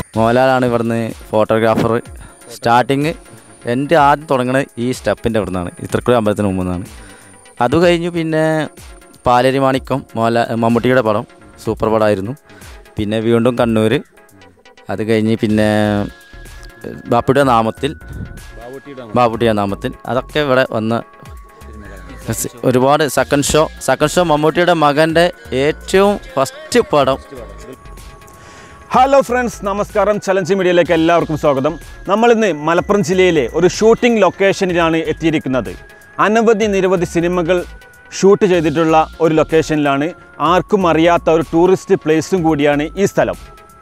മോഹൻലാലാണ് ഇവിടുന്ന് photographer starting എൻ്റെ ആദ്യം തുടങ്ങുന്നത് ഈ സ്റ്റെപ്പിൻ്റെ ഇവിടെ നിന്നാണ് ഈ തൃക്കുടി അമ്പലത്തിന് മുമ്പ് നിന്നാണ് അത് കഴിഞ്ഞു പിന്നെ പാലേരി മാണിക്കം മോഹൻലാൽ മമ്മൂട്ടിയുടെ പടം സൂപ്പർ പടമായിരുന്നു പിന്നെ വീണ്ടും കണ്ണൂർ അത് കഴിഞ്ഞ് പിന്നെ ബാപ്പുട്ടിയുടെ നാമത്തിൽ ബാബുട്ടിയുടെ നാമത്തിൽ അതൊക്കെ ഇവിടെ വന്ന സ് ഒരുപാട് സെക്കൻഡ് ഷോ സെക്കൻഡ് ഷോ മമ്മൂട്ടിയുടെ മകൻ്റെ ഏറ്റവും ഫസ്റ്റ് പടം ഹലോ ഫ്രണ്ട്സ് നമസ്കാരം ചലഞ്ച് മീഡിയയിലേക്ക് എല്ലാവർക്കും സ്വാഗതം നമ്മളിന്ന് മലപ്പുറം ജില്ലയിലെ ഒരു ഷൂട്ടിംഗ് ലൊക്കേഷനിലാണ് എത്തിയിരിക്കുന്നത് അനവധി നിരവധി സിനിമകൾ ഷൂട്ട് ചെയ്തിട്ടുള്ള ഒരു ലൊക്കേഷനിലാണ് ആർക്കും അറിയാത്ത ഒരു ടൂറിസ്റ്റ് പ്ലേസും കൂടിയാണ് ഈ സ്ഥലം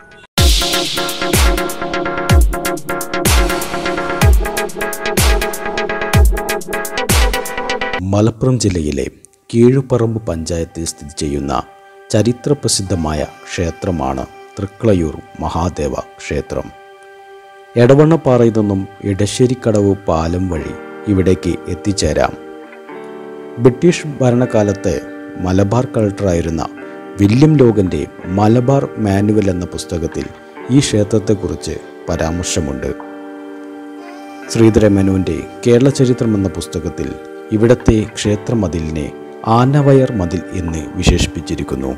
മലപ്പുറം ജില്ലയിലെ കീഴുപറമ്പ് പഞ്ചായത്തിൽ സ്ഥിതി ചെയ്യുന്ന ചരിത്രപ്രസിദ്ധമായ ക്ഷേത്രമാണ് തൃക്കളയൂർ മഹാദേവ ക്ഷേത്രം എടവണ്ണപ്പാറയിൽ നിന്നും ഇടശ്ശേരിക്കടവ് പാലം വഴി ഇവിടേക്ക് എത്തിച്ചേരാം ബ്രിട്ടീഷ് ഭരണകാലത്ത് മലബാർ കളക്ടറായിരുന്ന വില്യം ലോഗൻ്റെ മലബാർ മാനുവൽ എന്ന പുസ്തകത്തിൽ ഈ ക്ഷേത്രത്തെക്കുറിച്ച് പരാമർശമുണ്ട് ശ്രീധരമേനോൻ്റെ കേരള ചരിത്രം എന്ന പുസ്തകത്തിൽ ഇവിടത്തെ ക്ഷേത്രമതിലിനെ ആനവയർ മതിൽ എന്ന് വിശേഷിപ്പിച്ചിരിക്കുന്നു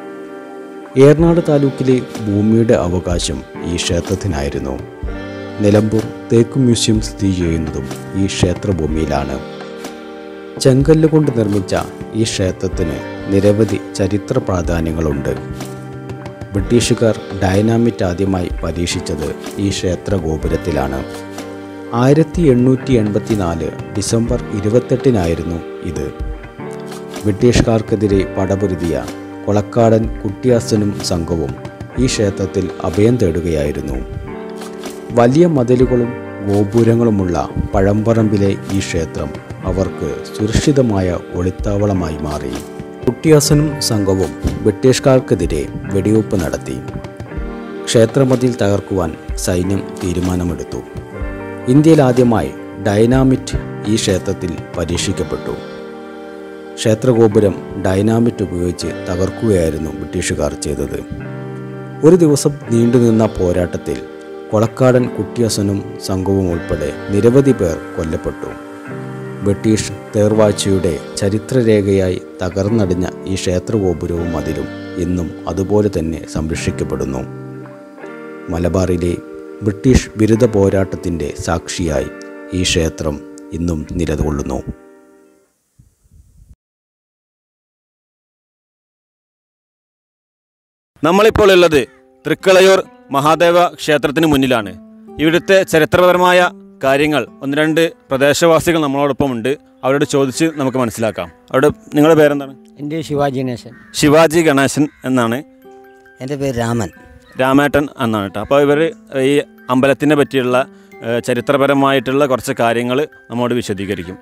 ഏർനാട് താലൂക്കിലെ ഭൂമിയുടെ അവകാശം ഈ ക്ഷേത്രത്തിനായിരുന്നു നിലമ്പൂർ തേക്ക് മ്യൂസിയം സ്ഥിതി ചെയ്യുന്നതും ഈ ക്ഷേത്രഭൂമിയിലാണ് ചെങ്കല്ല് കൊണ്ട് നിർമ്മിച്ച ഈ ക്ഷേത്രത്തിന് നിരവധി ചരിത്ര പ്രാധാന്യങ്ങളുണ്ട് ബ്രിട്ടീഷുകാർ ഡൈനാമിറ്റ് ആദ്യമായി പരീക്ഷിച്ചത് ഈ ക്ഷേത്ര ഗോപുരത്തിലാണ് ആയിരത്തി എണ്ണൂറ്റി എൺപത്തിനാല് ഡിസംബർ ഇരുപത്തെട്ടിനായിരുന്നു ഇത് ബ്രിട്ടീഷുകാർക്കെതിരെ പടപൊരുതിയ കൊളക്കാടൻ കുട്ടിയാസനും സംഘവും ഈ ക്ഷേത്രത്തിൽ അഭയം തേടുകയായിരുന്നു വലിയ മതിലുകളും ഗോപുരങ്ങളുമുള്ള പഴമ്പറമ്പിലെ ഈ ക്ഷേത്രം അവർക്ക് സുരക്ഷിതമായ ഒളിത്താവളമായി മാറി കുട്ടിയാസനും സംഘവും ബ്രിട്ടീഷുകാർക്കെതിരെ വെടിവെപ്പ് നടത്തി ക്ഷേത്രമതിൽ തകർക്കുവാൻ സൈന്യം തീരുമാനമെടുത്തു ഇന്ത്യയിൽ ആദ്യമായി ഡൈനാമിറ്റ് ഈ ക്ഷേത്രത്തിൽ പരീക്ഷിക്കപ്പെട്ടു ക്ഷേത്രഗോപുരം ഡൈനാമിറ്റ് ഉപയോഗിച്ച് തകർക്കുകയായിരുന്നു ബ്രിട്ടീഷുകാർ ചെയ്തത് ഒരു ദിവസം നീണ്ടുനിന്ന പോരാട്ടത്തിൽ കൊളക്കാടൻ കുട്ടിയസനും സംഘവും ഉൾപ്പെടെ നിരവധി പേർ കൊല്ലപ്പെട്ടു ബ്രിട്ടീഷ് തേർവാഴ്ചയുടെ ചരിത്രരേഖയായി തകർന്നടിഞ്ഞ ഈ ക്ഷേത്രഗോപുരവും അതിലും ഇന്നും അതുപോലെ തന്നെ സംരക്ഷിക്കപ്പെടുന്നു മലബാറിലെ ബ്രിട്ടീഷ് വിരുദ്ധ പോരാട്ടത്തിൻ്റെ സാക്ഷിയായി ഈ ക്ഷേത്രം ഇന്നും നിലകൊള്ളുന്നു നമ്മളിപ്പോൾ ഉള്ളത് തൃക്കളയൂർ മഹാദേവ ക്ഷേത്രത്തിന് മുന്നിലാണ് ഇവിടുത്തെ ചരിത്രപരമായ കാര്യങ്ങൾ ഒന്ന് രണ്ട് പ്രദേശവാസികൾ നമ്മളോടൊപ്പം ഉണ്ട് അവരോട് ചോദിച്ച് നമുക്ക് മനസ്സിലാക്കാം അവരുടെ നിങ്ങളുടെ പേരെന്താണ് എൻ്റെ ശിവാജി ഗണേശൻ ശിവാജി ഗണേശൻ എന്നാണ് എൻ്റെ പേര് രാമൻ രാമേട്ടൻ എന്നാണ് കേട്ടോ അപ്പോൾ ഇവർ ഈ അമ്പലത്തിനെ പറ്റിയുള്ള ഏഹ്, ചരിത്രപരമായിട്ടുള്ള കുറച്ച് കാര്യങ്ങൾ നമ്മോട് വിശദീകരിക്കും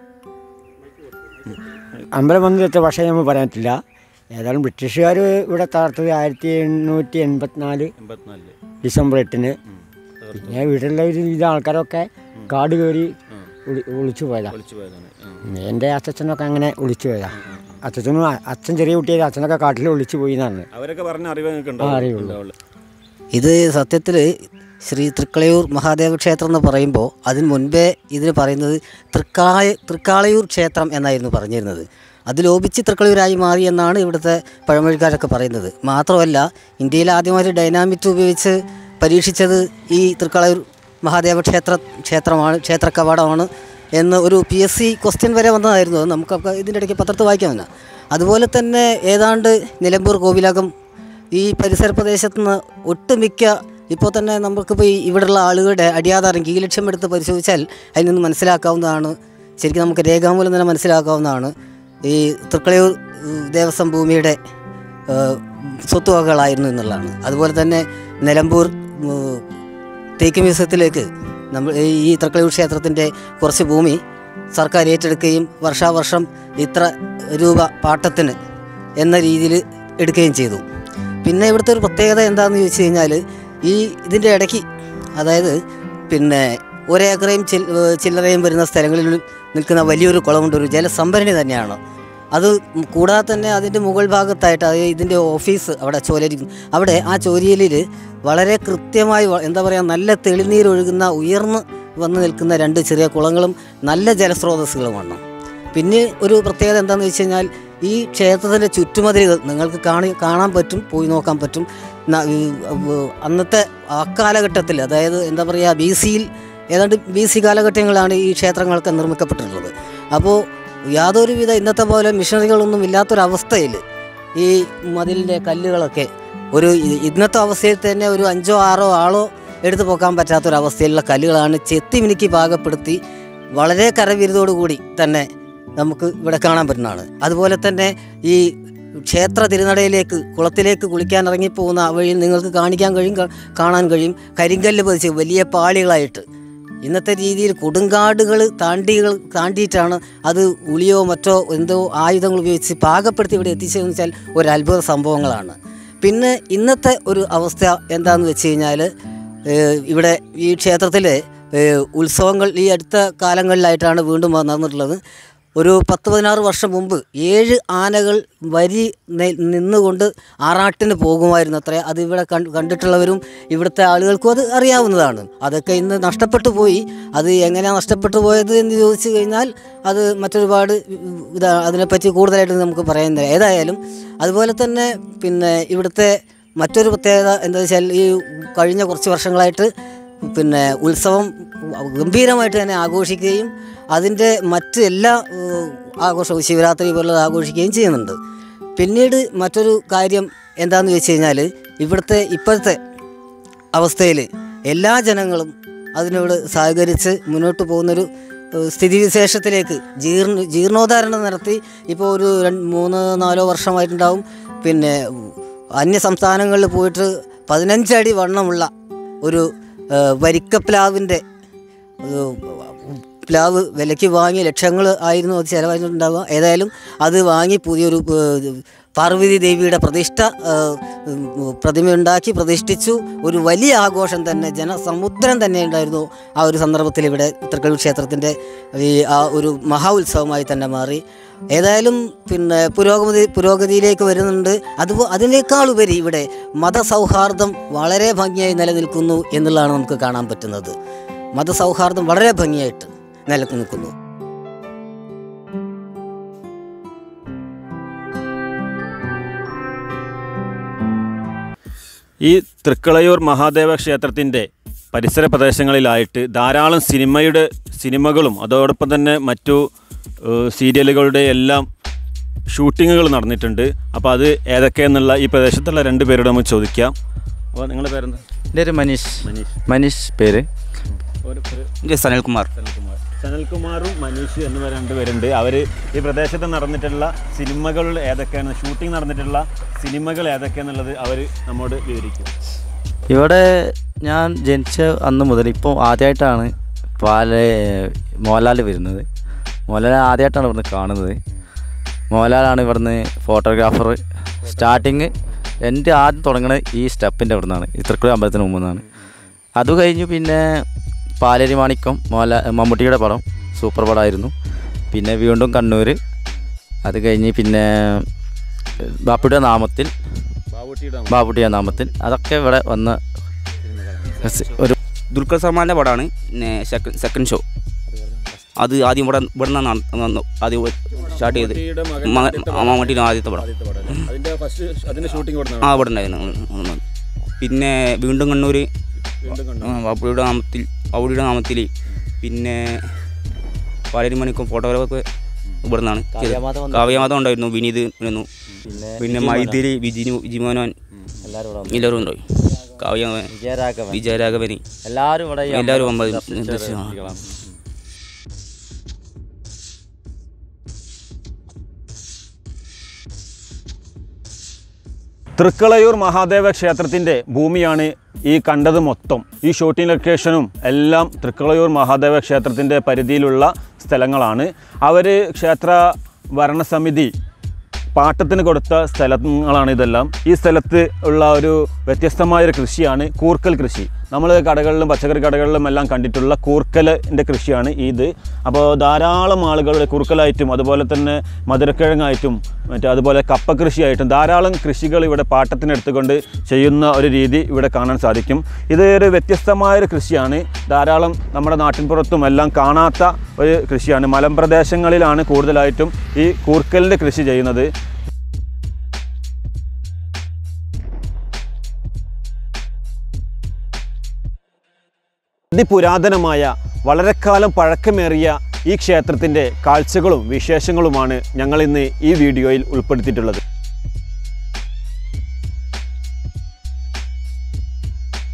അമ്പലം വന്ന് എത്ര വർഷം നമ്മൾ പറയാൻ പറ്റില്ല ഏതായാലും ബ്രിട്ടീഷുകാർ ഇവിടെ തകർത്തത് ആയിരത്തി എണ്ണൂറ്റി എൺപത്തിനാല് ഡിസംബർ എട്ടിന് പിന്നെ വീട്ടിലുള്ള ഒരു വിധ ആൾക്കാരൊക്കെ കാട് കയറി ഒളി- ഒളിച്ചു പോയതാ എൻ്റെ അച്ഛനൊക്കെ അങ്ങനെ ഒളിച്ചു പോയതാ അച്ഛനും അച്ഛൻ ചെറിയ കുട്ടിയായി അച്ഛനൊക്കെ കാട്ടിൽ ഒളിച്ചു പോയി എന്നാണ് അവരൊക്കെ പറഞ്ഞ അറിവ് നിങ്ങൾക്ക് ആ, അറിവുള്ളൂ. ഇത് സത്യത്തിൽ ശ്രീ തൃക്കളയൂർ മഹാദേവ ക്ഷേത്രം എന്ന് പറയുമ്പോൾ അതിന് മുൻപേ ഇതിന് പറയുന്നത് തൃക്കായ തൃക്കാളയൂർ ക്ഷേത്രം എന്നായിരുന്നു പറഞ്ഞിരുന്നത് അത് ലോപിച്ച് തൃക്കളയൂരായി മാറി എന്നാണ് ഇവിടുത്തെ പഴമൊഴിക്കാരൊക്കെ പറയുന്നത് മാത്രമല്ല ഇന്ത്യയിൽ ആദ്യമായിട്ട് ഡൈനാമിറ്റ് ഉപയോഗിച്ച് പരീക്ഷിച്ചത് ഈ തൃക്കളയൂർ മഹാദേവ ക്ഷേത്ര ക്ഷേത്രമാണ് ക്ഷേത്ര കവാടമാണ് എന്ന് ഒരു പി എസ് സി ക്വസ്റ്റ്യൻ വരെ വന്നതായിരുന്നു അത് നമുക്കൊക്കെ ഇതിൻ്റെ ഇടയ്ക്ക് പത്രത്തിൽ വായിക്കാമെന്ന് അതുപോലെ തന്നെ ഏതാണ്ട് നിലമ്പൂർ കോവിലകം ഈ പരിസര പ്രദേശത്ത് നിന്ന് ഒട്ടുമിക്ക ഇപ്പോൾ തന്നെ നമുക്കിപ്പോൾ ഈ ഇവിടെയുള്ള ആളുകളുടെ അടിയാധാരം കീലക്ഷ്യം എടുത്ത് പരിശോധിച്ചാൽ അതിൽ നിന്ന് മനസ്സിലാക്കാവുന്നതാണ് ശരിക്കും നമുക്ക് രേഖാമൂലം തന്നെ മനസ്സിലാക്കാവുന്നതാണ് ഈ തൃക്കളയൂർ ഉം, ദേവസ്വം ഭൂമിയുടെ ഏഹ്, സ്വത്തുവകകളായിരുന്നു എന്നുള്ളതാണ് അതുപോലെ തന്നെ നിലമ്പൂർ ഉം, തേക്ക് മ്യൂസിയത്തിലേക്ക് നമ്മൾ ഈ തൃക്കളയൂർ ക്ഷേത്രത്തിൻ്റെ കുറച്ച് ഭൂമി സർക്കാർ ഏറ്റെടുക്കുകയും വർഷാവർഷം ഇത്ര രൂപ പാട്ടത്തിന് എന്ന രീതിയിൽ എടുക്കുകയും ചെയ്തു പിന്നെ ഇവിടുത്തെ ഒരു പ്രത്യേകത എന്താണെന്ന് ചോദിച്ചു കഴിഞ്ഞാൽ ഈ ഇതിൻ്റെ ഇടയ്ക്ക് അതായത് പിന്നെ ഒരേക്കറയും ചിൽ ചില്ലറയും വരുന്ന സ്ഥലങ്ങളിൽ നിൽക്കുന്ന വലിയൊരു കുളമുണ്ട് ഒരു ജലസംഭരണി തന്നെയാണ് അത് കൂടാതെ തന്നെ അതിൻ്റെ മുകൾ ഭാഗത്തായിട്ട് അത് ഇതിൻ്റെ ഓഫീസ് അവിടെ ചോലരിക്കും അവിടെ ആ ചോരിയലിൽ വളരെ കൃത്യമായി വ- എന്താ പറയുക നല്ല തെളിനീരൊഴുകുന്ന ഉയർന്ന് വന്ന് നിൽക്കുന്ന രണ്ട് ചെറിയ കുളങ്ങളും നല്ല ജലസ്രോതസ്സുകളുമാണ് പിന്നെ ഒരു പ്രത്യേകത എന്താണെന്ന് വെച്ച് കഴിഞ്ഞാൽ ഈ ക്ഷേത്രത്തിൻ്റെ ചുറ്റുമതിലുകൾ നിങ്ങൾക്ക് കാണി കാണാൻ പറ്റും പോയി നോക്കാൻ പറ്റും ന- ഈ, ഉവ്വ് അന്നത്തെ അക്കാലഘട്ടത്തിൽ അതായത് എന്താ പറയുക ബി സിയിൽ ഏതാണ്ട് ബി സി കാലഘട്ടങ്ങളിലാണ് ഈ ക്ഷേത്രങ്ങളൊക്കെ നിർമ്മിക്കപ്പെട്ടിട്ടുള്ളത് അപ്പോൾ യാതൊരുവിധ ഇന്നത്തെ പോലെ മിഷനറികളൊന്നും ഇല്ലാത്തൊരവസ്ഥയിൽ ഈ മതിലിൻ്റെ കല്ലുകളൊക്കെ ഒരു ഇ- ഇന്നത്തെ അവസ്ഥയിൽ തന്നെ ഒരു അഞ്ചോ ആറോ ആളോ എടുത്തു പോക്കാൻ പറ്റാത്തൊരവസ്ഥയിലുള്ള കല്ലുകളാണ് ചെത്തി മിനുക്കി പാകപ്പെടുത്തി വളരെ കരവിരുതോടുകൂടി തന്നെ നമുക്ക് ഇവിടെ കാണാൻ പറ്റുന്നതാണ് അതുപോലെ തന്നെ ഈ ക്ഷേത്ര തിരുനടയിലേക്ക് കുളത്തിലേക്ക് കുളിക്കാൻ ഇറങ്ങിപ്പോകുന്ന ആ വഴിയിൽ നിങ്ങൾക്ക് കാണിക്കാൻ കഴിയും കാ- കാണാൻ കഴിയും കരിങ്കല്ല് പതിച്ച് വലിയ പാളികളായിട്ട് ഇന്നത്തെ രീതിയിൽ കൊടുങ്കാടുകൾ താണ്ടികൾ താണ്ടിയിട്ടാണ് അത് ഉളിയോ മറ്റോ എന്തോ ആയുധങ്ങൾ ഉപയോഗിച്ച് പാകപ്പെടുത്തി ഇവിടെ എത്തിച്ചതെന്ന് വെച്ചാൽ ഒരു അത്ഭുത സംഭവങ്ങളാണ് പിന്നെ ഇന്നത്തെ ഒരു അവസ്ഥ എന്താണെന്ന് വെച്ച് കഴിഞ്ഞാൽ ഇവിടെ ഈ ക്ഷേത്രത്തിൽ ഉത്സവങ്ങൾ ഈ അടുത്ത കാലങ്ങളിലായിട്ടാണ് വീണ്ടും നടന്നിട്ടുള്ളത് ഒരു പത്ത് പതിനാറ് വർഷം മുമ്പ് ഏഴ് ആനകൾ വരി നെ- നിന്നുകൊണ്ട് ആറാട്ടിന് പോകുമായിരുന്നു അത്ര അത് ഇവിടെ കണ്ട് കണ്ടിട്ടുള്ളവരും ഇവിടുത്തെ ആളുകൾക്കും അത് അറിയാവുന്നതാണ് അതൊക്കെ ഇന്ന് നഷ്ടപ്പെട്ടു പോയി അത് എങ്ങനെയാണ് നഷ്ടപ്പെട്ടു പോയത് എന്ന് ചോദിച്ചു കഴിഞ്ഞാൽ അത് മറ്റൊരുപാട് ഇതാ അതിനെപ്പറ്റി കൂടുതലായിട്ട് നമുക്ക് പറയുന്നില്ല ഏതായാലും അതുപോലെ തന്നെ പിന്നെ ഇവിടുത്തെ മറ്റൊരു പ്രത്യേകത എന്താ വെച്ചാൽ ഈ കഴിഞ്ഞ കുറച്ച് വർഷങ്ങളായിട്ട് പിന്നെ ഉത്സവം ഗംഭീരമായിട്ട് തന്നെ ആഘോഷിക്കുകയും അതിൻ്റെ മറ്റ് എല്ലാ ഏഹ്, ആഘോഷവും ശിവരാത്രി പോലുള്ളത് ആഘോഷിക്കുകയും ചെയ്യുന്നുണ്ട് പിന്നീട് മറ്റൊരു കാര്യം എന്താണെന്ന് വെച്ച് കഴിഞ്ഞാൽ ഇവിടുത്തെ ഇപ്പോഴത്തെ അവസ്ഥയിൽ എല്ലാ ജനങ്ങളും അതിനോട് സഹകരിച്ച് മുന്നോട്ട് പോകുന്നൊരു ഏഹ്, സ്ഥിതിവിശേഷത്തിലേക്ക് ജീർണ ജീർണോദ്ധാരണം നടത്തി ഇപ്പോൾ ഒരു രണ്ട് മൂന്ന് നാലോ വർഷമായിട്ടുണ്ടാവും പിന്നെ അന്യ സംസ്ഥാനങ്ങളിൽ പോയിട്ട് പതിനഞ്ചടി വണ്ണമുള്ള ഒരു ഏഹ്, വരിക്കപ്ലാവിൻ്റെ ഏഹ്, പ്ലാവ് വിലയ്ക്ക് വാങ്ങി ലക്ഷങ്ങൾ ആയിരുന്നു അത് ചിലവായിട്ടുണ്ടാവുക ഏതായാലും അത് വാങ്ങി പുതിയൊരു ഏഹ്, പാർവതി ദേവിയുടെ പ്രതിഷ്ഠ ഏഹ്, ഉം, പ്രതിമയുണ്ടാക്കി പ്രതിഷ്ഠിച്ചു ഒരു വലിയ ആഘോഷം തന്നെ ജനസമുദ്രം തന്നെ ഉണ്ടായിരുന്നു ആ ഒരു സന്ദർഭത്തിൽ ഇവിടെ തൃക്കല്ലൂർ ക്ഷേത്രത്തിൻ്റെ ഈ ആ ഒരു മഹാ ഉത്സവമായി തന്നെ മാറി ഏതായാലും പിന്നെ പുരോഗതി പുരോഗതിയിലേക്ക് വരുന്നുണ്ട് അതുപോ അതിനേക്കാളുപരി ഇവിടെ മതസൗഹാർദ്ദം വളരെ ഭംഗിയായി നിലനിൽക്കുന്നു എന്നുള്ളതാണ് നമുക്ക് കാണാൻ പറ്റുന്നത് മതസൗഹാർദ്ദം വളരെ ഭംഗിയായിട്ട് നിലനിൽക്കുന്നു ഈ തൃക്കളയൂർ മഹാദേവ ക്ഷേത്രത്തിൻ്റെ പരിസര പ്രദേശങ്ങളിലായിട്ട് ധാരാളം സിനിമയുടെ സിനിമകളും അതോടൊപ്പം തന്നെ മറ്റു ഏഹ്, സീരിയലുകളുടെ എല്ലാം ഷൂട്ടിങ്ങുകൾ നടന്നിട്ടുണ്ട് അപ്പോൾ അത് ഏതൊക്കെയെന്നുള്ള ഈ പ്രദേശത്തുള്ള രണ്ട് പേരോട് നമുക്ക് ചോദിക്കാം അപ്പോൾ നിങ്ങളുടെ പേരെന്താ എൻ്റെ ഒരു മനീഷ് മനീഷ് മനീഷ് പേര് ഒരു പേര് ഇത് സനൽകുമാർ സനൽകുമാർ സനൽകുമാറും മനീഷ് എന്നിവർ രണ്ടുപേരുണ്ട് അവർ ഈ പ്രദേശത്ത് നടന്നിട്ടുള്ള സിനിമകൾ ഏതൊക്കെയാണ് ഷൂട്ടിംഗ് നടന്നിട്ടുള്ള സിനിമകൾ ഏതൊക്കെയാണെന്നുള്ളത് അവർ നമ്മോട് വിവരിക്കും ഇവിടെ ഞാൻ ജനിച്ച അന്ന് മുതൽ ഇപ്പോൾ ആദ്യമായിട്ടാണ് പാല മോഹൻലാൽ വരുന്നത് മോഹൻലാൽ ആദ്യമായിട്ടാണ് ഇവിടുന്ന് കാണുന്നത് മോഹൻലാലാണ് ഇവിടുന്ന് ഫോട്ടോഗ്രാഫർ സ്റ്റാർട്ടിങ് എൻ്റെ ആദ്യം തുടങ്ങുന്നത് ഈ സ്റ്റെപ്പിൻ്റെ ഇവിടെ നിന്നാണ് ഈ തൃക്കുടി അമ്പലത്തിന് മുമ്പ് നിന്നാണ് അത് കഴിഞ്ഞു പിന്നെ പാലേരി മാണിക്കം മോഹൻലാൽ മമ്മൂട്ടിയുടെ പടം സൂപ്പർ പടമായിരുന്നു പിന്നെ വീണ്ടും കണ്ണൂർ അത് കഴിഞ്ഞ് പിന്നെ ബാപ്പുയുടെ നാമത്തിൽ ബാബുട്ടിയ നാമത്തിൽ അതൊക്കെ ഇവിടെ വന്ന ഒരു ദുൽഖർ സൽമാൻ്റെ പടമാണ് പിന്നെ സെക്കൻഡ് സെക്കൻഡ് ഷോ അത് ആദ്യം ഇവിടെ ഇവിടെ നിന്നാണ് ആദ്യം സ്റ്റാർട്ട് ചെയ്ത് മമ്മൂട്ടിയുടെ ആദ്യത്തെ പടം അതിന്റെ ഫസ്റ്റ് അതിന്റെ ഷൂട്ടിംഗ് ആ ഇവിടെ ഉണ്ടായിരുന്നു ഉം, ഉം. പിന്നെ വീണ്ടും കണ്ണൂർ ബാബുയുടെ നാമത്തിൽ ബാബുയുടെ നാമത്തിൽ പിന്നെ പാലേരി മണിക്കും ഫോട്ടോഗ്രാഫൊക്കെ ഇവിടെ നിന്നാണ് കാവ്യമാധവൻ വന്നു. കാവ്യമാധവൻ ഉണ്ടായിരുന്നു വിനീത് ഉണ്ടായിരുന്നു പിന്നെ പിന്നെ മൈഥിലി വിജിനു വിജിമോനോൻ എല്ലാവരും ഇവിടെ വന്നു. എല്ലാവരും ഉണ്ടായി കാവ്യ വിജയരാഘവൻ വിജയരാഘവനി എല്ലാവരും ഇവിടെ ഈ എല്ലാവരും അമ്പലത്തിൽ അമ്പലത്തിൽ ദർശിച്ച ദർശനം. വ്യക്തികളാണ്. തൃക്കളയൂർ മഹാദേവ ക്ഷേത്രത്തിൻ്റെ ഭൂമിയാണ് ഈ കണ്ടത് മൊത്തം ഈ ഷൂട്ടിംഗ് ലൊക്കേഷനും എല്ലാം തൃക്കളയൂർ മഹാദേവ ക്ഷേത്രത്തിൻ്റെ പരിധിയിലുള്ള സ്ഥലങ്ങളാണ് അവർ ക്ഷേത്ര ഭരണസമിതി പാട്ടത്തിന് കൊടുത്ത സ്ഥലങ്ങളാണ് ഇതെല്ലാം ഈ സ്ഥലത്ത് ഉള്ള ഒരു വ്യത്യസ്തമായൊരു കൃഷിയാണ് കൂർക്കൽ കൃഷി നമ്മൾ കടകളിലും പച്ചക്കറി കടകളിലും എല്ലാം കണ്ടിട്ടുള്ള കൂർക്കലിൻ്റെ കൃഷിയാണ് ഇത് അപ്പോൾ ധാരാളം ആളുകൾ കൂർക്കലായിട്ടും അതുപോലെ തന്നെ മധുരക്കിഴങ്ങായിട്ടും മറ്റേ അതുപോലെ കപ്പ കൃഷിയായിട്ടും ധാരാളം കൃഷികൾ ഇവിടെ പാട്ടത്തിനെടുത്തുകൊണ്ട് ചെയ്യുന്ന ഒരു രീതി ഇവിടെ കാണാൻ സാധിക്കും ഇത് ഒരു വ്യത്യസ്തമായൊരു കൃഷിയാണ് ധാരാളം നമ്മുടെ നാട്ടിൻപുറത്തും എല്ലാം കാണാത്ത ഒരു കൃഷിയാണ് മലമ്പ്രദേശങ്ങളിലാണ് കൂടുതലായിട്ടും ഈ കൂർക്കലിൻ്റെ കൃഷി ചെയ്യുന്നത് അതിപുരാതനമായ വളരെ കാലം പഴക്കമേറിയ ഈ ക്ഷേത്രത്തിൻ്റെ കാഴ്ചകളും വിശേഷങ്ങളുമാണ് ഞങ്ങൾ ഇന്ന് ഈ വീഡിയോയിൽ ഉൾപ്പെടുത്തിയിട്ടുള്ളത്